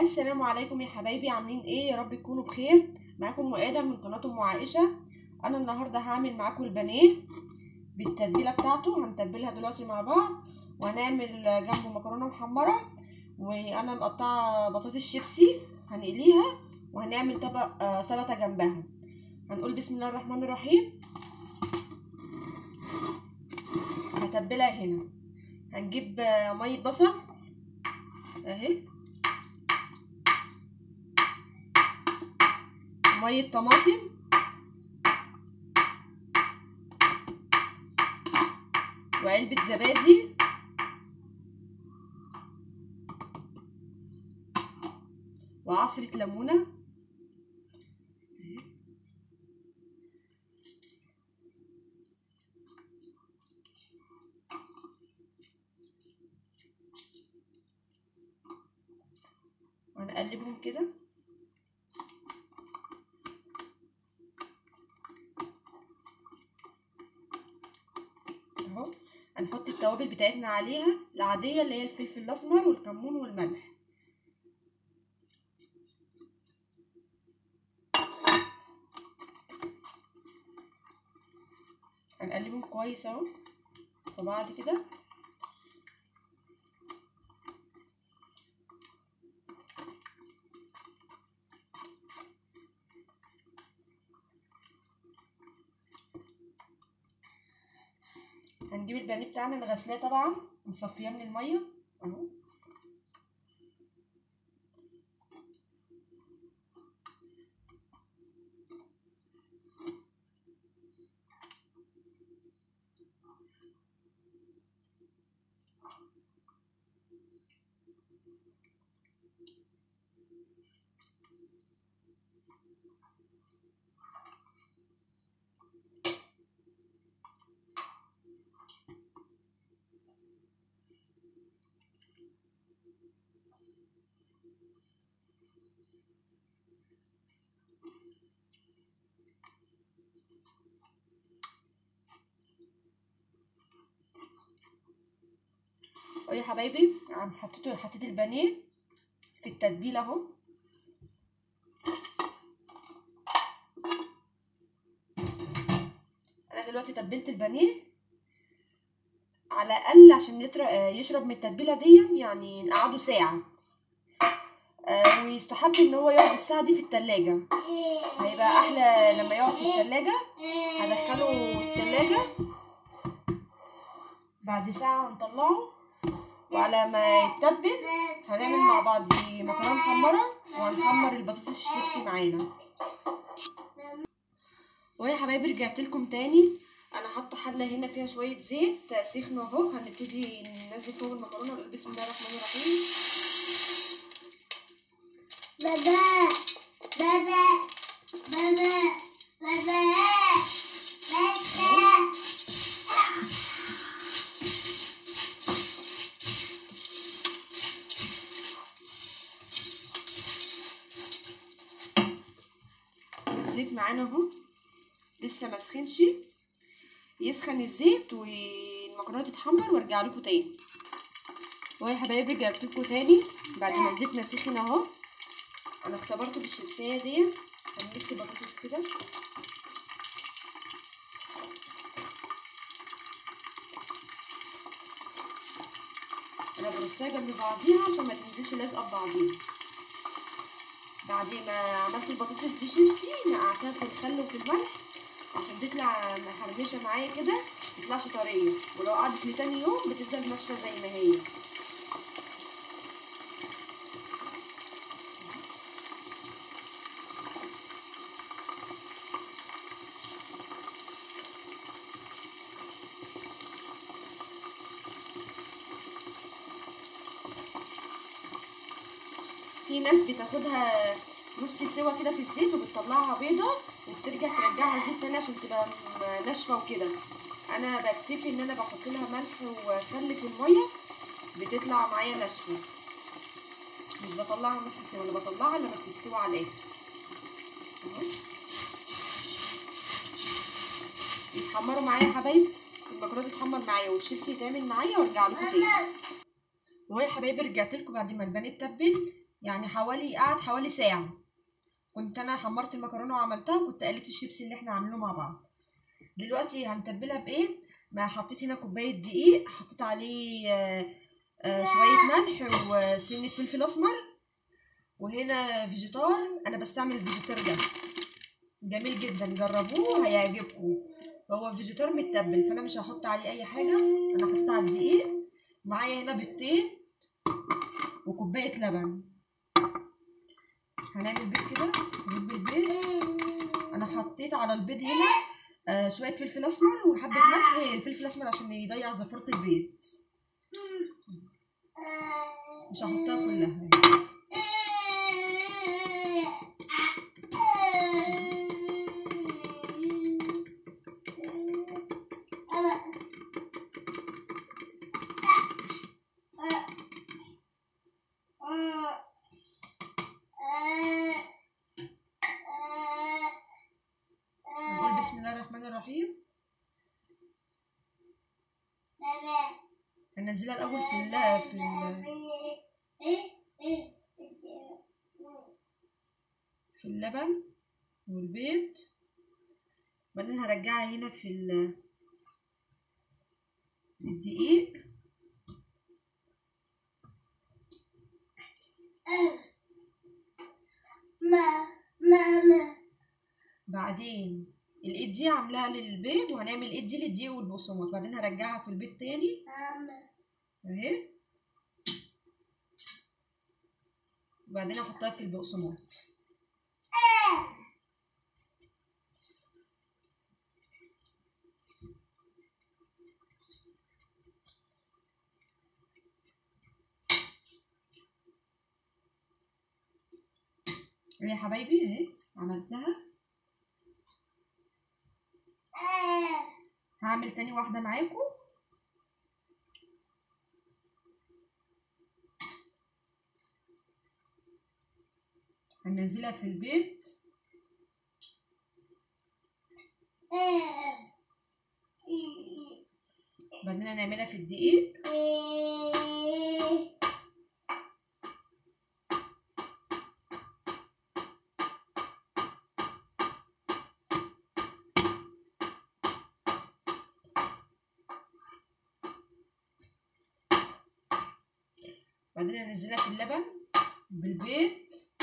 السلام عليكم يا حبايبي عاملين ايه يا رب تكونوا بخير معاكم مؤاده من قناه ام عائشه انا النهارده هعمل معاكم البانيه بالتتبيله بتاعته هنتبلها دلوقتي مع بعض وهنعمل جنبه مكرونه محمره وانا مقطعه بطاطس شيبسي هنقليها وهنعمل طبق آه، سلطه جنبها هنقول بسم الله الرحمن الرحيم هتبلها هنا هنجيب آه، ميه بصل اهي ميه طماطم وعلبة زبادي وعصرة ليمونة وهنقلبهم كده اهو هنحط التوابل بتاعتنا عليها العادية اللي هي الفلفل الأسمر والكمون والملح هنقلبهم كويس اهو وبعد كده هنجيب البانيه بتاعنا اللي غسلاه طبعا مصفياه من الميه اهو يا حبايبي عم حطيت حطيت البانيه في التتبيله اهو انا دلوقتي تبلت البانيه على الاقل عشان يطر... يشرب من التتبيله دي يعني نقعده ساعه آه ويستحب ان هو يقعد الساعه دي في التلاجة هيبقى احلى لما يقعد في التلاجة هدخله التلاجة بعد ساعه هنطلعه وعلى ما يتبل هنعمل مع بعض مكرونه محمره وهنحمر البطاطس الشيبسي معانا ويا حبايبي رجعت لكم تاني انا حاطه حله هنا فيها شويه زيت سخنه اهو هنبتدي ننزل فوق المكرونه ونقول بسم الله الرحمن الرحيم بابا بابا بابا بابا بابا الزيت معانا اهو لسه ما سخنش يسخن الزيت والمكرونه تتحمر وارجع لكم تاني ويا حبايبي رجعت لكم تاني بعد ما الزيت ما سخن اهو انا اختبرته بالشمسيه دي هنمس البطاطس كده انا برصها جنب بعضيها عشان ما تنزلش لازقه ببعضيها بعد ما عملت البطاطس دي شيبسي نقعتها في الخل وفي الملح عشان تطلع محرمشه معايا كده متطلعش طريه ولو قعدت لتاني يوم بتفضل ناشفه زي ما هي في ناس بتاخدها نص سوا كده في الزيت وبتطلعها بيضة وبترجع ترجعها زيت تاني عشان تبقى م- ناشفة وكده انا بكتفي ان انا بحط لها ملح وخل في المية بتطلع معايا ناشفة مش بطلعها نص سوا انا بطلعها لما بتستوي على الاخر أهو. يتحمروا معايا يا حبايبي المكرونه تتحمر معايا والشيبسي يتعمل معايا وارجع لكم تاني وهو يا حبايبي رجعت لكم بعد ما البانيه اتبل يعني حوالي قعد حوالي ساعة كنت انا حمرت المكرونه وعملتها وكنت قليت الشيبسي اللي احنا عاملينه مع بعض دلوقتي هنتبلها بايه ما حطيت هنا كوبايه دقيق حطيت عليه آه، آه، شويه ملح وسنه فلفل اسمر وهنا فيجيتار انا بستعمل الفيجيتار ده جميل جدا جربوه هيعجبكم هو فيجيتار متبل فانا مش هحط عليه اي حاجه انا حطيت على الدقيق معايا هنا بيضتين وكوبايه لبن هنعمل بيض كده نجيب البيض انا حطيت على البيض هنا آه شويه فلفل اسمر وحبه ملح الفلفل الاسمر عشان يضيع زفره البيض مش هحطها كلها نقول بسم الله الرحمن الرحيم هننزلها الاول في ال في ال في اللبن والبيض بعدين هرجعها هنا في ال في الدقيق بعدين الايد دي عاملاها للبيض وهنعمل الايد دي للدقيق والبقسماط بعدين هرجعها في البيض تاني اهي وبعدين احطها في البقسماط يا حبايبي اهي عملتها هعمل تاني واحدة معاكم هننزلها في البيت بعدين هنعملها في الدقيق بعدين هنزلها في اللبن بالبيض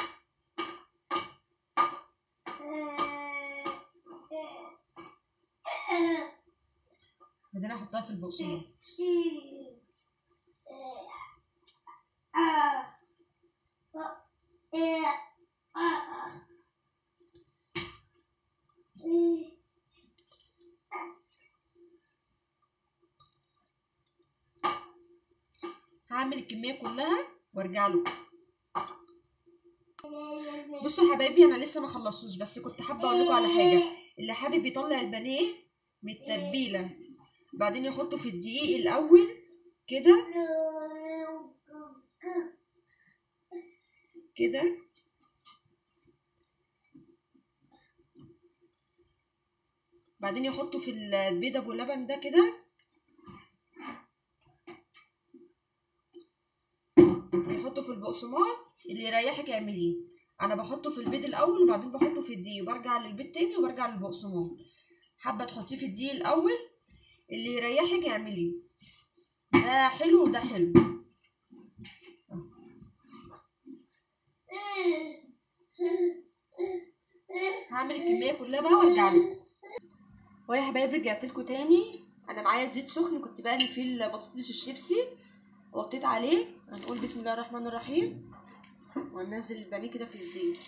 بعدين احطها في البقسماط هعمل الكميه كلها وارجع لكم بصوا يا حبايبي انا لسه ما خلصتوش بس كنت حابه اقول لكم على حاجه اللي حابب يطلع البانيه من التتبيله بعدين يحطه في الدقيق الاول كده كده بعدين يحطه في البيض ابو اللبن ده كده يحطه في البقسماط اللي يريحك اعمليه انا بحطه في البيض الاول وبعدين بحطه في الدقيق وبرجع للبيض تاني وبرجع للبقسماط حابه تحطيه في الدقيق الاول اللي يريحك اعمليه ده حلو وده حلو هعمل الكميه كلها بقى وارجع لكم ويا حبايبي رجعت لكم تاني انا معايا زيت سخن كنت بقلي فيه البطاطس الشيبسي وطيت عليه هنقول بسم الله الرحمن الرحيم وهننزل البانيه كده في الزيت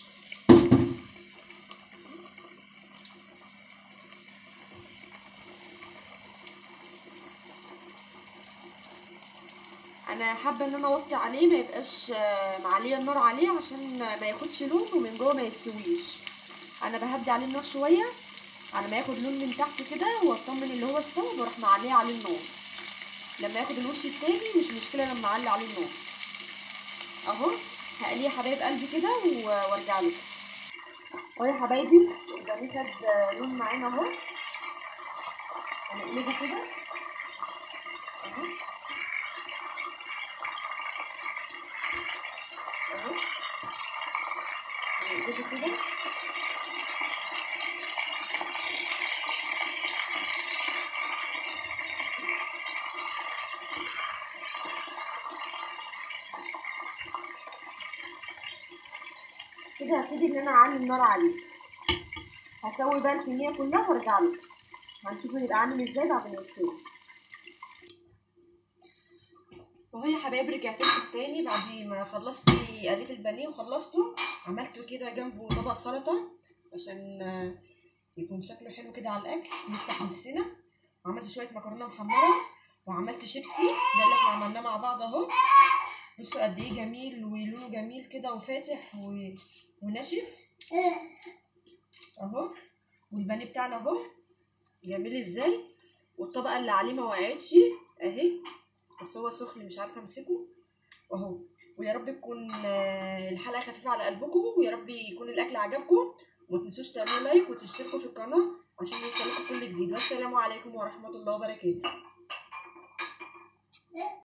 انا حابه ان انا اوطي عليه ما يبقاش آه، معليه النار عليه عشان ما ياخدش لون ومن جوه ما يستويش انا بهدي عليه النار شويه على ما ياخد لون من تحت كده واطمن اللي هو استوى بروح معليه عليه النار لما ياخد الوش التاني مش مشكله لما اعلي عليه النار اهو هقليه يا حبايب قلبي كده و- وارجع لكم اهو يا حبايبي البانيه خد لون معانا اهو هنقلبه كده اهو اهو شوفوا كده كده هبتدي ان انا اعلي النار عليه هسوي بقى الكميه كلها وارجع لكم هنشوفه يبقى عامل ازاي بعد ما يستوي وهو يا حبايبي رجعت لكم تاني بعد ما خلصت قليت البانيه وخلصته عملته كده جنبه طبق سلطه عشان آه، يكون شكله حلو كده على الاكل نفتح نفسنا وعملت شويه مكرونه محمره وعملت شيبسي ده اللي احنا عملناه مع بعض اهو بصوا قد ايه جميل ولونه جميل كده وفاتح و... وناشف اهو والبانيه بتاعنا اهو جميل ازاي والطبقه اللي عليه ما وقعتش اهي بس هو سخن مش عارفه امسكه اهو ويا رب تكون آه، الحلقه خفيفه على قلبكم ويا رب يكون الاكل عجبكم وما تنسوش تعملوا لايك وتشتركوا في القناه عشان يوصلكم كل جديد والسلام عليكم ورحمه الله وبركاته